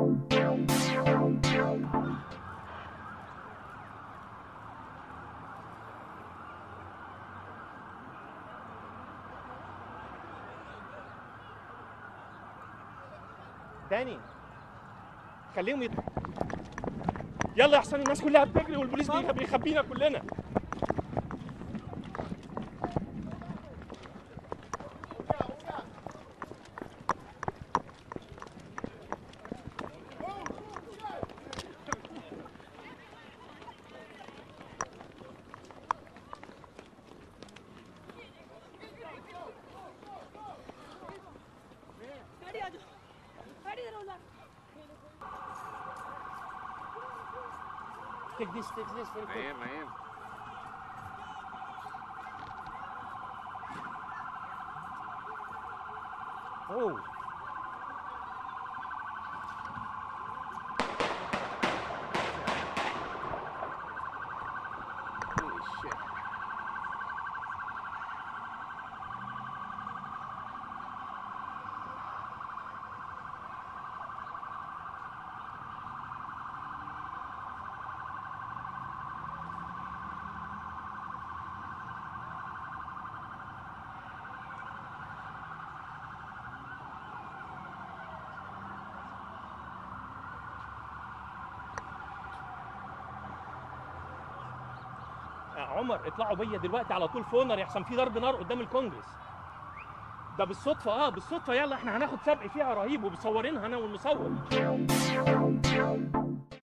تاني خليهم يط... يلا يا حسين الناس كلها بتجري والبوليس بيخ- بيخبينا كلنا गाड़ी आ जाओ गाड़ी इधर उला take this take this very quick. I am, I am. Oh. Holy shit. يا عمر اطلعوا بيا دلوقتي على طول فونر يحسن في ضرب نار قدام الكونجرس ده بالصدفه اه بالصدفه يلا احنا هناخد سبق فيها رهيب ومصورينها انا والمصور